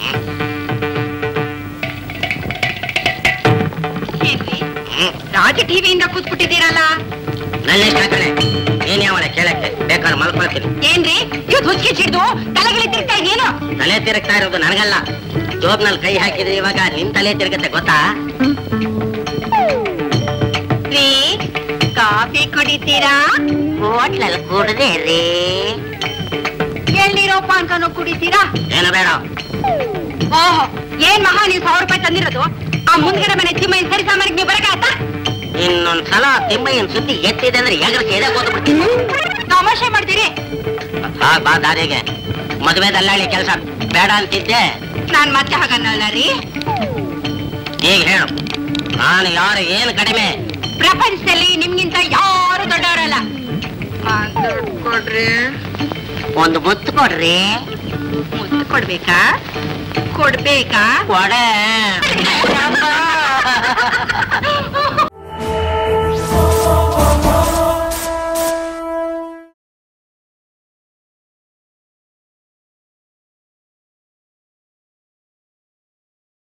ಏನ್ರಿ ರಾಜ ಟಿವಿಯಿಂದ ಕೂತ್ಬಿಟ್ಟಿದ್ದೀರಲ್ಲ ನನ್ನೇ ಕಣೆ ನೀನ್ ಯಾವಳೆ ಕೇಳಕ್ಕೆ ಬೇಕಾದ್ರೆ ಮಲ್ಕೊಳ್ತೀನಿ ಏನ್ರಿ ಇವ್ ಹುಚ್ಚಿಗೆ ಸಿಡ್ದು ತಲೆಗಳಿಗೆ ತಿರ್ತಾ ಇದೆಯೇನು ತಲೆ ತಿರುಗ್ತಾ ಇರೋದು ನನಗಲ್ಲ ಜೋಬ್ನಲ್ಲಿ ಕೈ ಹಾಕಿದ್ರೆ ಇವಾಗ ನಿನ್ ತಲೆ ತಿರುಗುತ್ತೆ ಗೊತ್ತಾ ರೀ ಕಾಫಿ ಕುಡಿತೀರಾ ಹೋಟ್ಲಲ್ಲಿ ಕುಡ್ದೆ ರೀ ಎಳ್ನೀರೋ ಪಾನ್ಕನೋ ಕುಡಿತೀರಾ ಏನು ಬೇಡ ಓಹೋ ಏನ್ ಮಹಾ ನೀವು ಸಾವಿರ ರೂಪಾಯಿ ತಂದಿರೋದು ಆ ಮುಂದ್ಗಡೆ ಮನೆ ತಿಮ್ಮಯ್ಯ ಸರಿ ಸಾಮಾರಿಗೆ ನೀವು ಬರಕಾತ ಇನ್ನೊಂದ್ಸಲ ತಿಮ್ಮಯ್ಯನ್ ಸುದ್ದಿ ಎತ್ತಿದೆ ಅಂದ್ರೆ ಎಗರ್ಸಿ ಎದೆ ಓದ್ಬಿಡ್ತೀನಿ ತಮಾಷೆ ಮಾಡ್ತೀರಿ ಹಾಗ್ ಬಾ ದಾರಿಗೆ ಮದುವೆ ದಲ್ಲಾಳಿ ಕೆಲಸ ಬೇಡ ಅಂತಿದ್ದೆ ನಾನ್ ಮತ್ತೆ ಹಾಗನ್ನಲ್ಲ ರೀ ಈಗ ಹೇಳು ನಾನು ಯಾರು ಏನು ಕಡಿಮೆ ಪ್ರಪಂಚದಲ್ಲಿ ನಿಮ್ಗಿಂತ ಯಾರು ದೊಡ್ಡವರಲ್ಲ ದುಡ್ಡು ಕೊಡ್ರಿ ಒಂದು ಮುತ್ತು ಕೊಡ್ರಿ ಮುತ್ತು ಕೊಡ್ಬೇಕಾ ಕೊಡ್ಬೇಕಾ ಕೊಡೆ